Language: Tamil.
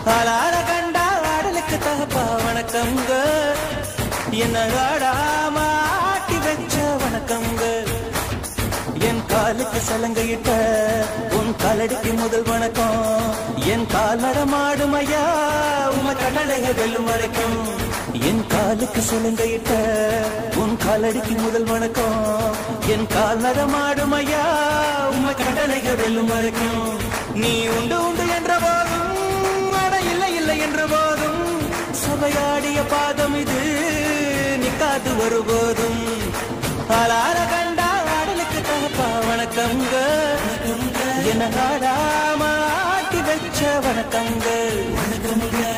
ஆளாட கண்டா ஆடலுக்கு தகப்பா வணக்கம்ங்க என்ன ஆடாம ஆட்டி வச்ச வணக்கம்ங்க என் காலுக்கு சலங்கையிட்ட உன் காலடிக்கு முதல் வணக்கம் என் கால் நடமாடும் ஐயா உம கடலைய வெல்லும் வரைக்கும் என் காலுக்கு சலங்கையிட்ட உன் காலடிக்கு முதல் வணக்கம் என் கால் நடமாடும் ஐயா உம கடலைய வெல்லும் வரைக்கும் நீ உண்டு உண்டு என்ற போதும் அட இல்லை இல்லை என்ற போதும் சபையாடிய பாதம் இது நிக்காது ஒருபோதும் ஆளார கண்டா ஆடலுக்கு தகப்பா வணக்கங்க என்ன ஆடாம ஆட்டி வச்ச வணக்கங்க வணக்கங்க